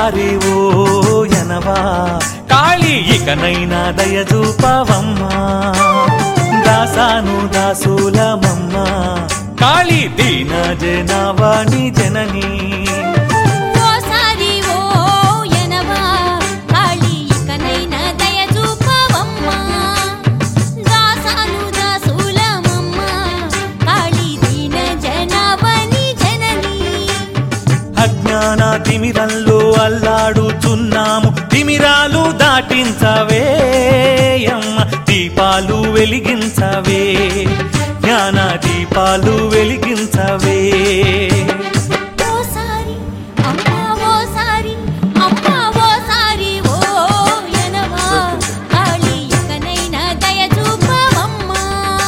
ఓసారి ఓ ఎనవా కాళీ ఇకనైనా దయచూపవమ్మా దాసాను దాసులమమ్మ కాళీ దీన జనవాణి జననీ ఓసారి ఓ ఎనవా కాళీ ఇకనైనా దయ చూపవమ్మా దాసాను దాసులమమ్మ కాళీ దీన జనవని జననీ అజ్ఞాన తిమిరంలో అల్లాడుతున్నాము తిమిరాలు దాటించవే అమ్మ దీపాలు వెలిగించవే జ్ఞాన దీపాలు వెలిగించవే ఓసారి అమ్మా ఓసారి అమ్మా ఓసారి ఓ ఎనవా కాళీ ఇకనైనా దయ చూపవమ్మా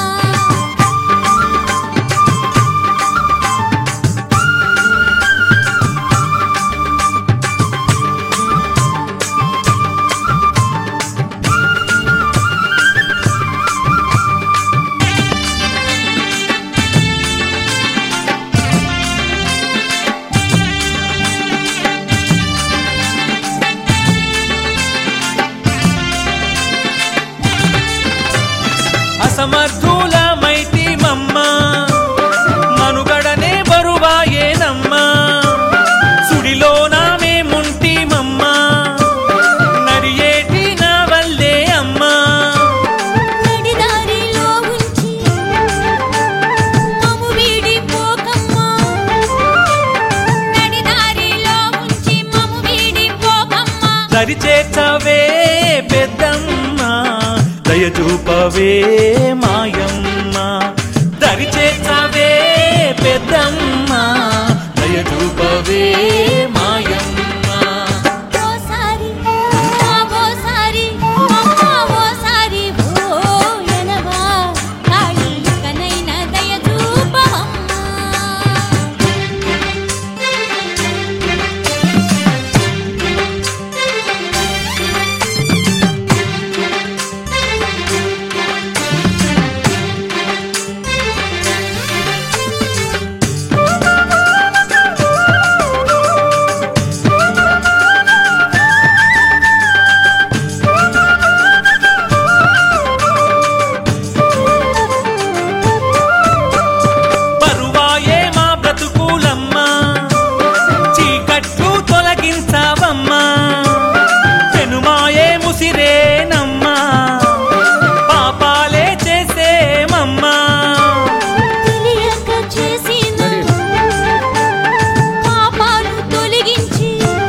అసమర్థులమైతి మమ్మ మనుగడనే బరువాయేనమ్మా సుడిలోన మేముంటి మమ్మ నరియేటి నా వల్లే అమ్మా నడిదారిలో ఉంచి మమ్ము వీడిపోకమ్మా నడిదారిలో ఉంచి మమ్ము వీడిపోకమ్మా దరిచేర్చవే పెద్దమ్మ దయచూపవే మాయమ్మ దరిచేర్చవే పెద్దమ్మ దయచూపవే మాయమ్మ ఓసారి అమ్మా ఓసారి అమ్మా ఓసారి ఓ ఎనవా కాళీ ఇకనైనా దయ చూపవమ్మా బరువాయే మా బ్రతుకులమ్మా చీకట్లు తొలగించావమ్మా పెనుమాయే ముసిరేనమ్మా పాపాలే చేసేమమ్మా తెలియక చేసిన పాపాలు తొలగించి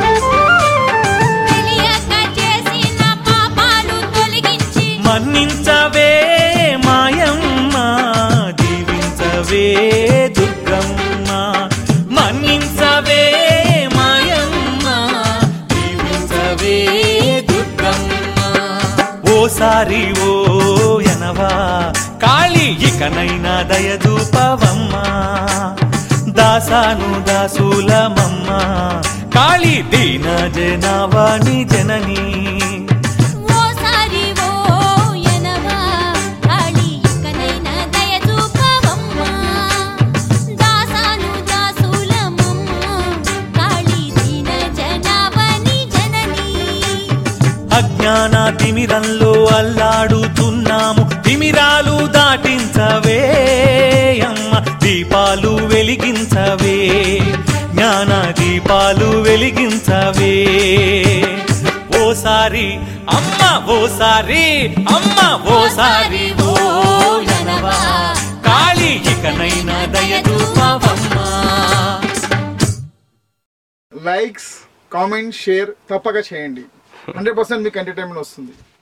తెలియక చేసిన పాపాలు తొలగించి మన్నించవే మాయమ్మ దీవించవే దుర్గమ్మ మన్నించవే మాయమ్మ దీవించవే దుర్గమ్మ ఓసారి ఓ ఎనవా కాళీ ఇకనైనా దయదూపవమ్మా దాసాను దాసులమమ్మ కాళీ దీన జనవాణి జననీ ఓసారి ఓ ఎనవా కాళీ ఇకనైనా దయ చూపవమ్మా దాసాను దాసులమమ్మ కాళీ దీన జనవని జననీ అజ్ఞాన తిమిరంలో అల్లాడుతున్నాము తిమిరాలు దాటించవే అమ్మ దీపాలు వెలిగించవే జ్ఞాన దీపాలు వెలిగించవే ఓసారి అమ్మ ఓసారి అమ్మ ఓసారి ఓ ఎనవా కాళీ ఇకనైనా దయచూపవమ్మా లైక్స్ కామెంట్ షేర్ తప్పక చేయండి హండ్రెడ్ పర్సెంట్ మీకు ఎంటర్టైన్మెంట్ వస్తుంది